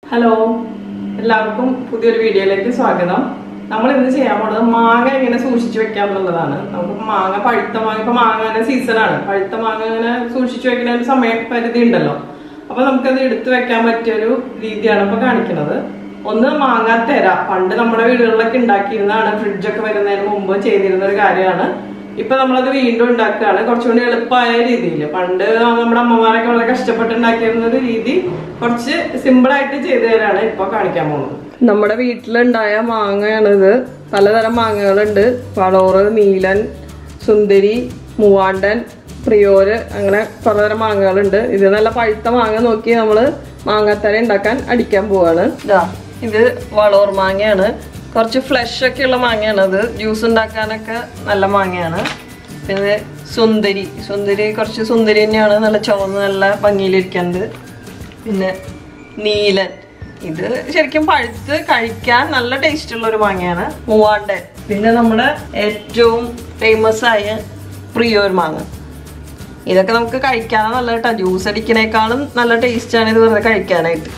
Hello എല്ലാവർക്കും പുതിയൊരു വീഡിയോയിലേക്ക് സ്വാഗതം നമ്മൾ ഇന്ന് ചെയ്യാൻ പോണത് മാങ്ങ എങ്ങനെ സൂക്ഷിച്ചു വെക്കാം എന്നുള്ളതാണ് നമുക്ക് മാങ്ങ പഴുത്ത മാങ്ങ ഇപ്പൊ മാങ്ങയുടെ സീസണാണ് പഴുത്ത മാങ്ങ ഇങ്ങനെ സൂക്ഷിച്ചു വെക്കുന്ന ഒരു സമയ പരിധി ഉണ്ടല്ലോ അപ്പൊ നമുക്കത് എടുത്തു വെക്കാൻ പറ്റിയ ഒരു രീതിയാണ് ഇപ്പൊ കാണിക്കുന്നത് ഒന്ന് മാങ്ങ തെര പണ്ട് നമ്മുടെ വീടുകളിലൊക്കെ ഉണ്ടാക്കിയിരുന്നതാണ് ഫ്രിഡ്ജൊക്കെ വരുന്നതിന് മുമ്പ് ചെയ്തിരുന്ന ഒരു കാര്യമാണ് ഇപ്പൊ നമ്മളത് വീണ്ടും ഉണ്ടാക്കുകയാണ് കുറച്ചുകൂടി എളുപ്പമായ രീതിയിൽ പണ്ട് നമ്മുടെ അമ്മമാരൊക്കെ വളരെ കഷ്ടപ്പെട്ട് ഉണ്ടാക്കിയിരുന്ന ഒരു രീതി കുറച്ച് സിമ്പിൾ ആയിട്ട് ചെയ്തു തരാണ് ഇപ്പൊ കാണിക്കാൻ പോകുന്നത് നമ്മുടെ വീട്ടിലുണ്ടായ മാങ്ങയാണിത് പലതരം മാങ്ങകളുണ്ട് വളോറ് നീലൻ സുന്ദരി മൂവാണ്ടൻ പ്രിയോര് അങ്ങനെ പലതരം മാങ്ങകളുണ്ട് ഇത് നല്ല പഴുത്ത മാങ്ങ നോക്കി നമ്മള് മാങ്ങാത്തര ഉണ്ടാക്കാൻ അടിക്കാൻ പോവാണ് ഇതാ ഇത് വളോർ മാങ്ങയാണ് കുറച്ച് ഫ്ലഷ് ഒക്കെ ഉള്ള മാങ്ങയാണ് അത് ജ്യൂസ് ഉണ്ടാക്കാനൊക്കെ നല്ല മാങ്ങയാണ് പിന്നെ സുന്ദരി സുന്ദരി കുറച്ച് സുന്ദരി തന്നെയാണ് നല്ല ചുവന്ന് നല്ല ഭംഗിയിലിരിക്കുന്നത് പിന്നെ നീലൻ ഇത് ശരിക്കും പഴുത്ത് കഴിക്കാൻ നല്ല ടേസ്റ്റ് ഉള്ള ഒരു മാങ്ങയാണ് മൂവാണ്ടൻ പിന്നെ നമ്മുടെ ഏറ്റവും ഫേമസ് ആയ പ്രിയോർ മാങ്ങ ഇതൊക്കെ നമുക്ക് കഴിക്കാനാണ് നല്ല കേട്ടോ ജ്യൂസ് അടിക്കണേക്കാളും നല്ല ടേസ്റ്റാണ് ഇത് വെറുതെ കഴിക്കാനായിട്ട്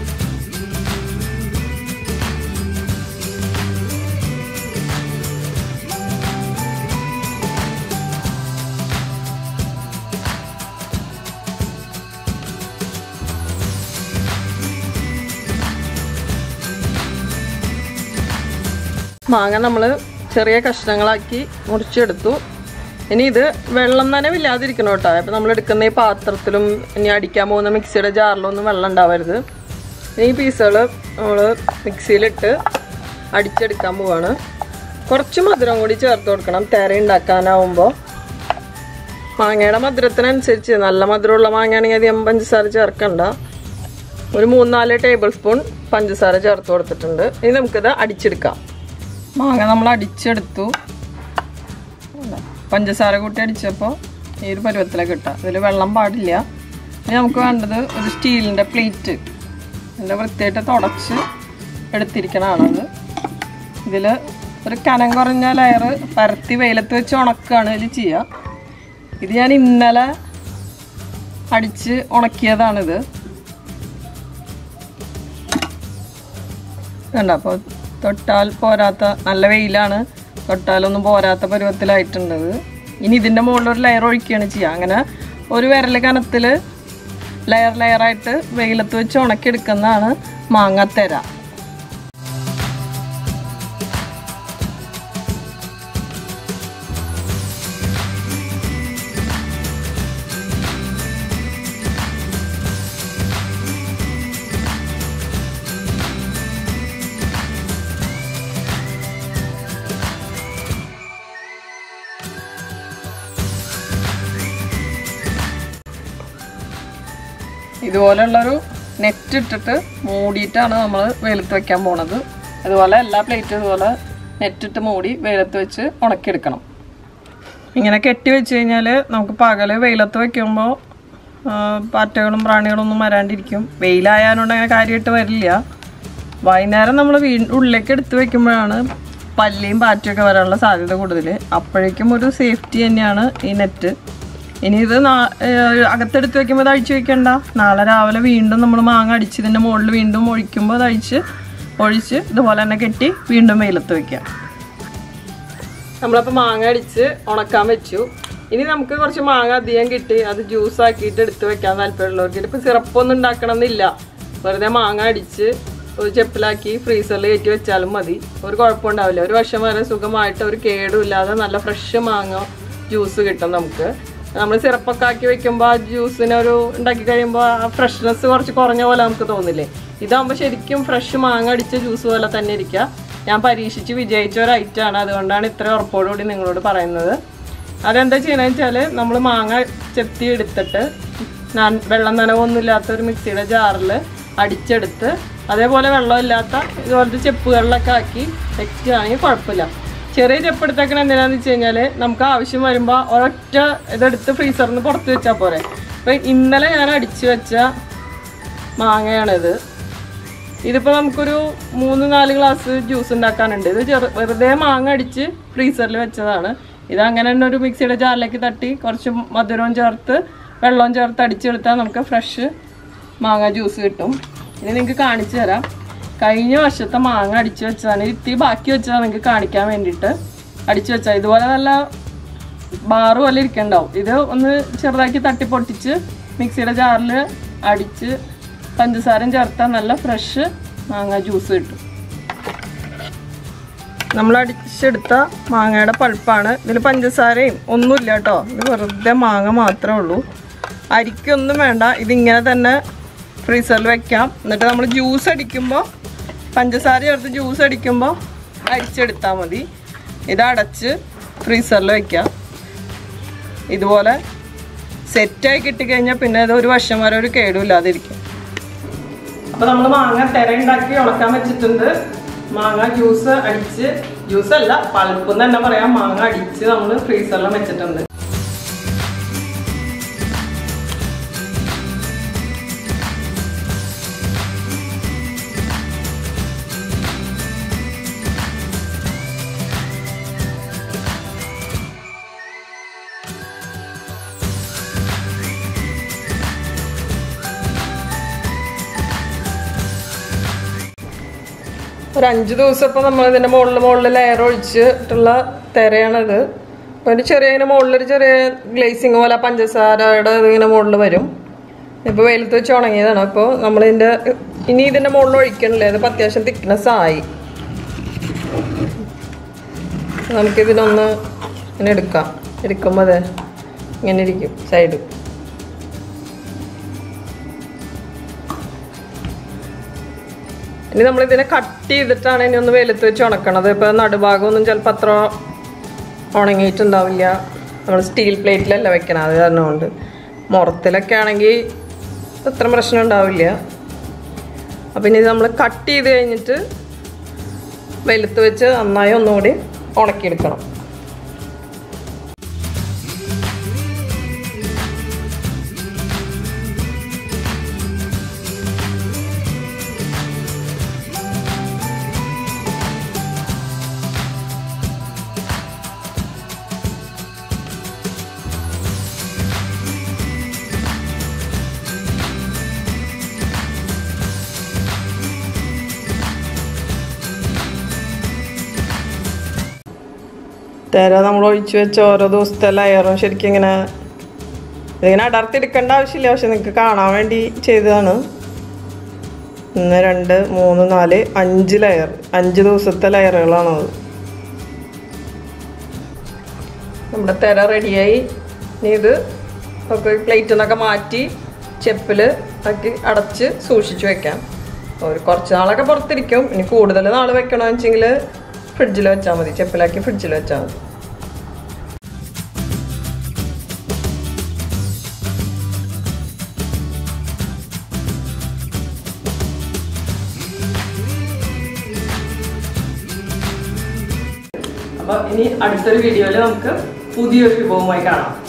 മാങ്ങ നമ്മൾ ചെറിയ കഷ്ണങ്ങളാക്കി മുറിച്ചെടുത്തു ഇനി ഇത് വെള്ളം നനവില്ലാതിരിക്കണം കേട്ടോ അപ്പം നമ്മൾ എടുക്കുന്ന ഈ പാത്രത്തിലും ഇനി അടിക്കാൻ പോകുന്ന മിക്സിയുടെ ജാറിലൊന്നും വെള്ളം ഉണ്ടാവരുത് ഇനി ഈ പീസുകൾ നമ്മൾ മിക്സിയിലിട്ട് അടിച്ചെടുക്കാൻ പോവാണ് കുറച്ച് മധുരം കൂടി ചേർത്ത് കൊടുക്കണം തേര ഉണ്ടാക്കാനാവുമ്പോൾ മാങ്ങയുടെ മധുരത്തിനനുസരിച്ച് നല്ല മധുരമുള്ള മാങ്ങയാണെങ്കിൽ അധികം പഞ്ചസാര ചേർക്കണ്ട ഒരു മൂന്നാല് ടേബിൾ സ്പൂൺ പഞ്ചസാര ചേർത്ത് കൊടുത്തിട്ടുണ്ട് ഇനി നമുക്കിത് അടിച്ചെടുക്കാം മാങ്ങ നമ്മൾ അടിച്ചെടുത്തു പഞ്ചസാര കൂട്ടി അടിച്ചപ്പോൾ ഈ ഒരു പരുവത്തിലേക്ക് കിട്ടാം ഇതിൽ വെള്ളം പാടില്ല ഇനി നമുക്ക് വേണ്ടത് ഒരു സ്റ്റീലിൻ്റെ പ്ലേറ്റ് നല്ല വൃത്തിയായിട്ട് തുടച്ച് എടുത്തിരിക്കണതാണത് ഇതിൽ ഒരു കനം കുറഞ്ഞ ലെയർ പരത്തി വെയിലത്ത് വെച്ച് ഉണക്കുകയാണ് ഇതിൽ ചെയ്യുക ഇത് ഞാൻ ഇന്നലെ അടിച്ച് ഉണക്കിയതാണിത് കണ്ട അപ്പോൾ തൊട്ടാൽ പോരാത്ത നല്ല വെയിലാണ് തൊട്ടാലൊന്നും പോരാത്ത പരുവത്തിലായിട്ടുണ്ട് ഇത്. ഇനി ഇതിൻ്റെ മുകളിൽ ഒരു ലെയർ ഒഴിക്കുകയാണ് ചെയ്യുക അങ്ങനെ ഒരു വിരൽ കനത്തിൽ ലെയർ ലെയറായിട്ട് വെയിലത്ത് വെച്ച് ഉണക്കിയെടുക്കുന്നതാണ് മാങ്ങാത്തര ഇതുപോലെയുള്ളൊരു നെറ്റ് ഇട്ടിട്ട് മൂടിയിട്ടാണ് നമ്മൾ വെയിലത്ത് വെക്കാൻ പോണത് അതുപോലെ എല്ലാ പ്ലേറ്റും ഇതുപോലെ നെറ്റ് ഇട്ട് മൂടി വെയിലത്ത് വെച്ച് ഉണക്കിയെടുക്കണം ഇങ്ങനെ കെട്ടി വെച്ച് കഴിഞ്ഞാൽ നമുക്ക് പകല് വെയിലത്ത് വെക്കുമ്പോൾ പാറ്റകളും പ്രാണികളും ഒന്നും വരാണ്ടിരിക്കും വെയിലായാലുണ്ട് അങ്ങനെ കാര്യമായിട്ട് വരില്ല വൈകുന്നേരം നമ്മൾ വീ ഉള്ളിലേക്ക് എടുത്ത് വെക്കുമ്പോഴാണ് പല്ലിയും പാറ്റയൊക്കെ വരാനുള്ള സാധ്യത കൂടുതൽ അപ്പോഴേക്കും ഒരു സേഫ്റ്റി തന്നെയാണ് ഈ നെറ്റ് ഇനി ഇത് നാ- ഏഹ് അകത്തെടുത്ത് വെക്കുമ്പോൾ ഇത് അഴിച്ചു വെക്കണ്ട നാളെ രാവിലെ വീണ്ടും നമ്മൾ മാങ്ങ അടിച്ച് ഇതിൻ്റെ മുകളിൽ വീണ്ടും ഒഴിക്കുമ്പോൾ അത് അഴിച്ച് ഒഴിച്ച് ഇതുപോലെ തന്നെ കെട്ടി വീണ്ടും വെയിലത്ത് വെക്കാം നമ്മളപ്പോൾ മാങ്ങ അടിച്ച് ഉണക്കാൻ വെച്ചു ഇനി നമുക്ക് കുറച്ച് മാങ്ങ അധികം കിട്ടി അത് ജ്യൂസ് ആക്കിയിട്ട് എടുത്ത് വെക്കാൻ താല്പര്യമുള്ളവർക്ക് ഇതിപ്പോൾ സിറപ്പൊന്നും ഉണ്ടാക്കണം എന്നില്ല വെറുതെ മാങ്ങ അടിച്ച് ഒരു ചെപ്പിലാക്കി ഫ്രീസറിൽ കയറ്റി വെച്ചാലും മതി ഒരു കുഴപ്പമുണ്ടാവില്ല ഒരു വർഷം വരെ സുഖമായിട്ട് ഒരു കേടും ഇല്ലാതെ നല്ല ഫ്രഷ് മാങ്ങ ജ്യൂസ് കിട്ടും നമുക്ക് നമ്മൾ സിറപ്പൊക്കെ ആക്കി വെക്കുമ്പോൾ ആ ജ്യൂസിനെ ഒരു ഉണ്ടാക്കി കഴിയുമ്പോൾ ആ ഫ്രഷ്നെസ് കുറച്ച് കുറഞ്ഞ പോലെ നമുക്ക് തോന്നില്ലേ ഇതാകുമ്പോൾ ശരിക്കും ഫ്രഷ് മാങ്ങ അടിച്ച ജ്യൂസ് പോലെ തന്നെ ഇരിക്കുക ഞാൻ പരീക്ഷിച്ച് വിജയിച്ച ഒരു ഐറ്റമാണ് അതുകൊണ്ടാണ് ഇത്ര ഉറപ്പോടുകൂടി നിങ്ങളോട് പറയുന്നത് അതെന്താ ചെയ്യണമെന്ന് വെച്ചാൽ നമ്മൾ മാങ്ങ ചെത്തി എടുത്തിട്ട് ഞാൻ വെള്ളം നനവൊന്നുമില്ലാത്ത ഒരു മിക്സിയുടെ ജാറിൽ അടിച്ചെടുത്ത് അതേപോലെ വെള്ളമില്ലാത്ത ഇതുപോലത്തെ ചെപ്പുകളിലൊക്കെ ആക്കി വെക്കുകയാണെങ്കിൽ കുഴപ്പമില്ല ചെറിയ ചെപ്പ് എടുത്തേക്കണ എന്തിനാന്ന് വെച്ച് കഴിഞ്ഞാൽ നമുക്ക് ആവശ്യം വരുമ്പോൾ ഒരൊറ്റ ഇതെടുത്ത് ഫ്രീസറിൽ നിന്ന് പുറത്ത് വെച്ചാൽ പോരെ അപ്പം ഇന്നലെ ഞാൻ അടിച്ചു വെച്ച മാങ്ങയാണിത് ഇതിപ്പോൾ നമുക്കൊരു മൂന്ന് നാല് ഗ്ലാസ് ജ്യൂസ് ഉണ്ടാക്കാനുണ്ട് ഇത് ചെറു വെറുതെ മാങ്ങ അടിച്ച് ഫ്രീസറിൽ വെച്ചതാണ് ഇത് അങ്ങനെ തന്നെ ഒരു മിക്സിയുടെ ജാറിലേക്ക് തട്ടി കുറച്ച് മധുരവും ചേർത്ത് വെള്ളവും ചേർത്ത് അടിച്ചെടുത്താൽ നമുക്ക് ഫ്രഷ് മാങ്ങ ജ്യൂസ് കിട്ടും ഇനി നിങ്ങൾക്ക് കാണിച്ചു തരാം കഴിഞ്ഞ വർഷത്തെ മാങ്ങ അടിച്ചു വെച്ചതാണ് ഇത്തിരി ബാക്കി വെച്ചതാണ് നിങ്ങൾക്ക് കാണിക്കാൻ വേണ്ടിയിട്ട് അടിച്ചു വെച്ചാൽ ഇതുപോലെ നല്ല ബാറ് പോലെ ഇരിക്കണ്ടാവും ഇത് ഒന്ന് ചെറുതാക്കി തട്ടി പൊട്ടിച്ച് മിക്സിയുടെ ജാറിൽ അടിച്ച് പഞ്ചസാരയും ചേർത്താൽ നല്ല ഫ്രഷ് മാങ്ങ ജ്യൂസ് കിട്ടും നമ്മൾ അടിച്ചെടുത്ത മാങ്ങയുടെ പൾപ്പാണ് ഇതിൽ പഞ്ചസാരയും ഒന്നുമില്ല കേട്ടോ ഇത് വെറുതെ മാങ്ങ മാത്രമേ ഉള്ളൂ അരിക്കൊന്നും വേണ്ട ഇതിങ്ങനെ തന്നെ ഫ്രീസറിൽ വെക്കാം എന്നിട്ട് നമ്മൾ ജ്യൂസ് അടിക്കുമ്പോൾ പഞ്ചസാര ചേർത്ത് ജ്യൂസ് അടിക്കുമ്പോൾ അരിച്ചെടുത്താൽ മതി ഇത് അടച്ച് ഫ്രീസറിൽ വെക്കാം ഇതുപോലെ സെറ്റായി കിട്ടിക്കഴിഞ്ഞാൽ പിന്നെ ഇത് ഒരു വർഷം വരെ ഒരു കേടുമില്ലാതിരിക്കും അപ്പൊ നമ്മൾ മാങ്ങ തെര ഉണ്ടാക്കി ഉണക്കാൻ വെച്ചിട്ടുണ്ട് മാങ്ങ ജ്യൂസ് അടിച്ച് ജ്യൂസ് അല്ല പൾപ്പ് തന്നെ പറയാം മാങ്ങ അടിച്ച് നമ്മൾ ഫ്രീസറിൽ വെച്ചിട്ടുണ്ട് ഒരു അഞ്ച് ദിവസം ഇപ്പം നമ്മൾ ഇതിൻ്റെ മുകളിൽ മുകളിൽ ലെയർ ഒഴിച്ചിട്ടുള്ള തിരയാണിത് അപ്പോൾ ഒരു ചെറിയ ഇങ്ങനെ മുകളിലൊരു ചെറിയ ഗ്ലേസിങ് പോലെ പഞ്ചസാരയുടെ ഇതിങ്ങനെ മുകളിൽ വരും ഇപ്പോൾ വെയിലത്ത് വെച്ച് ഉണങ്ങിയതാണ് അപ്പോൾ നമ്മളിതിൻ്റെ ഇനി ഇതിൻ്റെ മുകളിൽ ഒഴിക്കണില്ലേ ഇതിപ്പോൾ അത്യാവശ്യം തിക്നെസ് ആയി നമുക്കിതിനൊന്ന് ഇങ്ങനെ എടുക്കാം എടുക്കുമ്പോൾ അതെ ഇങ്ങനെ ഇരിക്കും സൈഡ് ഇനി നമ്മൾ ഇതിനെ കട്ട് ചെയ്തിട്ടാണ് ഇനി ഒന്ന് വെയിലത്ത് വെച്ച് ഉണക്കണത് ഇപ്പോൾ നടുഭാഗമൊന്നും ചിലപ്പോൾ അത്ര ഉണങ്ങിയിട്ടുണ്ടാവില്ല നമ്മൾ സ്റ്റീൽ പ്ലേറ്റിലല്ല വെക്കണം അത് കാരണം കൊണ്ട് മുറത്തിലൊക്കെ ആണെങ്കിൽ അത്ര പ്രശ്നം ഉണ്ടാവില്ല അപ്പം ഇനി നമ്മൾ കട്ട് ചെയ്ത് കഴിഞ്ഞിട്ട് വെയിലത്ത് വെച്ച് നന്നായി ഒന്നുകൂടി ഉണക്കിയെടുക്കണം തേര നമ്മൾ ഒഴിച്ചു വെച്ച ഓരോ ദിവസത്തെ ലെയറും ശരിക്കും ഇങ്ങനെ ഇതിങ്ങനെ അടർത്തിയെടുക്കേണ്ട ആവശ്യമില്ല പക്ഷെ നിങ്ങൾക്ക് കാണാൻ വേണ്ടി ചെയ്തതാണ് ഒന്ന് രണ്ട് മൂന്ന് നാല് അഞ്ച് ലെയർ അഞ്ച് ദിവസത്തെ ലെയറുകളാണത് നമ്മുടെ തിര റെഡിയായി ഇനി ഇത് ഒക്കെ പ്ലേറ്റിൽ നിന്നൊക്കെ മാറ്റി ചെപ്പിൽ ആക്കി അടച്ച് സൂക്ഷിച്ച് വെക്കാം ഒരു കുറച്ച് നാളൊക്കെ പുറത്തിരിക്കും ഇനി കൂടുതൽ നാൾ വെക്കണമെന്ന് വെച്ചെങ്കിൽ ഫ്രിഡ്ജിൽ വെച്ചാൽ മതി ചെപ്പിലാക്കി ഫ്രിഡ്ജിൽ വെച്ചാൽ മതി അപ്പൊ ഇനി അടുത്തൊരു വീഡിയോയിൽ നമുക്ക് പുതിയൊരു വിഭവമായി കാണാം